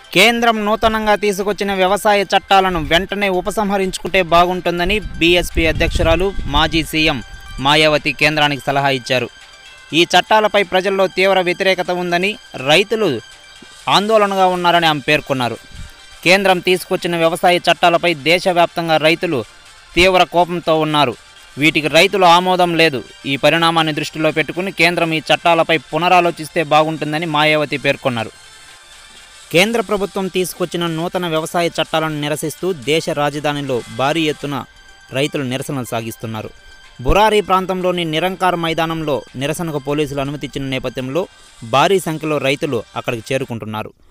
కేంద్రం నూతనంగా తీసుకొచ్చిన వ్యవసాయ చట్టాలను వెంటనే ఉపసంహరించుకుంటే బాగుంటుందని బీఎస్పీ అధ్యక్షురాలు మాజీ సీఎం మాయావతి కేంద్రానికి సలహా ఇచ్చారు ఈ చట్టాలపై ప్రజల్లో తీవ్ర వ్యతిరేకత ఉందని రైతులు ఆందోళనగా ఉన్నారని ఆమె పేర్కొన్నారు కేంద్రం తీసుకొచ్చిన వ్యవసాయ చట్టాలపై దేశవ్యాప్తంగా రైతులు తీవ్ర కోపంతో ఉన్నారు వీటికి రైతుల ఆమోదం లేదు ఈ పరిణామాన్ని దృష్టిలో పెట్టుకుని కేంద్రం ఈ చట్టాలపై పునరాలోచిస్తే బాగుంటుందని మాయావతి పేర్కొన్నారు కేంద్ర ప్రభుత్వం తీసుకొచ్చిన నూతన వ్యవసాయ చట్టాలను నిరసిస్తూ దేశ రాజధానిలో భారీ ఎత్తున రైతులు నిరసనలు సాగిస్తున్నారు బురారి ప్రాంతంలోని నిరంకార్ మైదానంలో నిరసనకు పోలీసులు అనుమతిచ్చిన నేపథ్యంలో భారీ సంఖ్యలో రైతులు అక్కడికి చేరుకుంటున్నారు